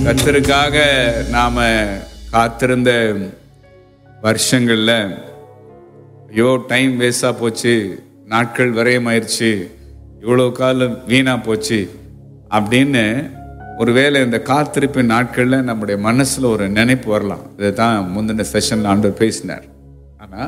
கத்தருக்காக நாம காத்திருந்த வருஷங்கள்ல ஐயோ டைம் வேஸ்டா போச்சு நாட்கள் விரயமாயிருச்சு இவ்வளோ காலம் வீணா போச்சு அப்படின்னு ஒருவேளை இந்த காத்திருப்பின் நாட்கள்ல நம்முடைய மனசுல ஒரு நினைப்பு வரலாம் இதுதான் முந்தின செஷன்ல ஆண்டவர் பேசினார் ஆனா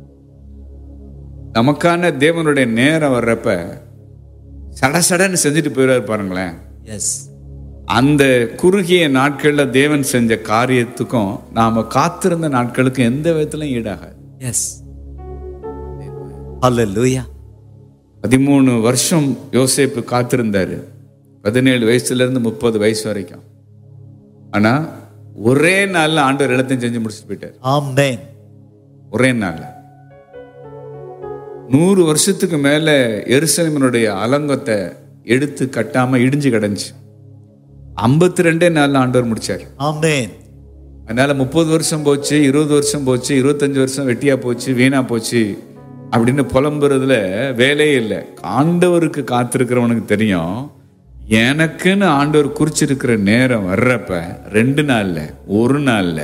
நமக்கான தேவனுடைய நேரம் வர்றப்ப சட சடன்னு செஞ்சுட்டு போயிடுவாரு பாருங்களேன் எஸ் அந்த குறுகிய நாட்கள்ல தேவன் செஞ்ச காரியத்துக்கும் நாம காத்திருந்த நாட்களுக்கு எந்த விதத்திலும் ஈடாகாது எஸ் ஹalleluya பதிமூணு வருஷம் யோசேப்பு காத்திருந்தாரு பதினேழு வயசுல இருந்து முப்பது வயசு வரைக்கும் ஆனா ஒரே நாள்ல ஆண்டவர் எல்லாத்தையும் செஞ்சு முடிச்சுட்டு போயிட்டார் ஆமென் ஒரே நாள்ல நூறு வருஷத்துக்கு மேல எருசலேமினுடைய அலங்கத்தை எடுத்து கட்டாம இடிஞ்சு கிடந்துச்சு ஐம்பத்தி ரெண்டே நாள்ல ஆண்டவர் முடிச்சார் ஆமென் அதனால முப்பது வருஷம் போச்சு இருபது வருஷம் போச்சு இருபத்தஞ்சு வருஷம் வெட்டியா போச்சு வீணா போச்சு அப்படின்னு புலம்புறதுல வேலையே இல்லை ஆண்டவருக்கு காத்திருக்கிறவனுக்கு தெரியும் எனக்குன்னு ஆண்டவர் குறிச்சிருக்கிற நேரம் வர்றப்ப ரெண்டு நாள்ல ஒரு நாள்ல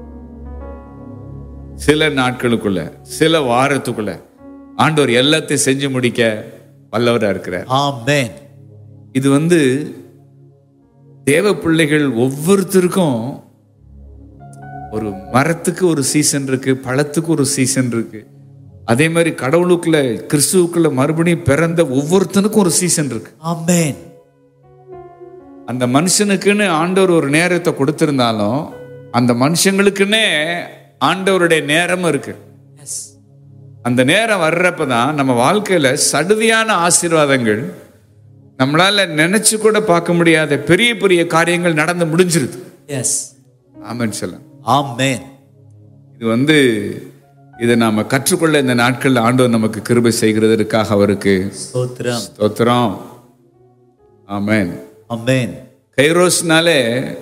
சில நாட்களுக்குள்ள சில வாரத்துக்குள்ள ஆண்டவர் எல்லாத்தையும் செஞ்சு முடிக்க வல்லவரா இருக்கிறார் ஆமென் இது வந்து தேவ பிள்ளைகள் ஒவ்வொருத்தருக்கும் ஒரு மரத்துக்கு ஒரு சீசன் இருக்கு பழத்துக்கு ஒரு சீசன் இருக்கு அதே மாதிரி கடவுளுக்குள்ள கிறிஸ்துவுக்குள்ள மறுபடியும் பிறந்த ஒவ்வொருத்தனுக்கும் ஒரு சீசன் இருக்கு ஆமென் அந்த மனுஷனுக்குன்னு ஆண்டவர் ஒரு நேரத்தை கொடுத்திருந்தாலும் அந்த மனுஷங்களுக்குன்னே ஆண்டவருடைய நேரமும் இருக்கு எஸ் அந்த நேரம் வர்றப்ப தான் நம்ம வாழ்க்கையில சடுதியான ஆசீர்வாதங்கள் நம்மளால நினைச்சு கூட பார்க்க முடியாத பெரிய பெரிய காரியங்கள் நடந்து முடிஞ்சிருது எஸ் ஆமென் சொல்லம் ஆமென் இது வந்து இதை நாம கற்றுக்கொள்ள இந்த நாட்கள்ல ஆண்டவர் நமக்கு கிருபை செய்கிறதற்காக அவருக்கு ஸ்தோத்திரம் ஸ்தோத்திரம் ஆமென் ஆமென் கைரோஸ்னாலே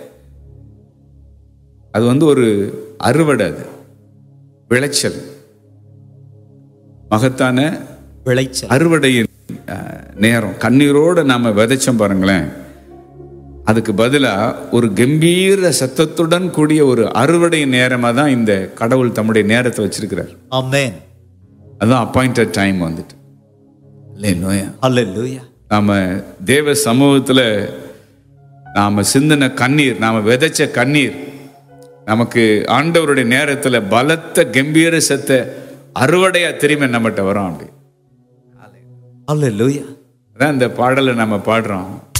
அது வந்து ஒரு அறுவடை அது விளைச்சல் மகத்தான விளைச்சல் அறுவடையின் அஹ், நேரம் கண்ணீரோட நாம விதைச்சோம் பாருங்களேன் அதுக்கு பதிலா ஒரு கம்பீர சத்தத்துடன் கூடிய ஒரு அறுவடை நேரமா தான் இந்த கடவுள் தம்முடைய நேரத்தை வச்சிருக்கிறார் ஆமென் அதான் அப்பாயிண்டட் டைம் வந்துட்டு இல்லையா ஹalleluya நாம தேவ சமூகத்துல நாம சிந்தின கண்ணீர் நாம விதைச்ச கண்ணீர் நமக்கு ஆண்டவருடைய நேரத்துல பலத்த கம்பீர சத்த அறுவடையா திரும்பி நம்மகிட்ட வரும் அப்படி ஹalleluya அதான் இந்த பாடலை நம்ம பாடுறோம்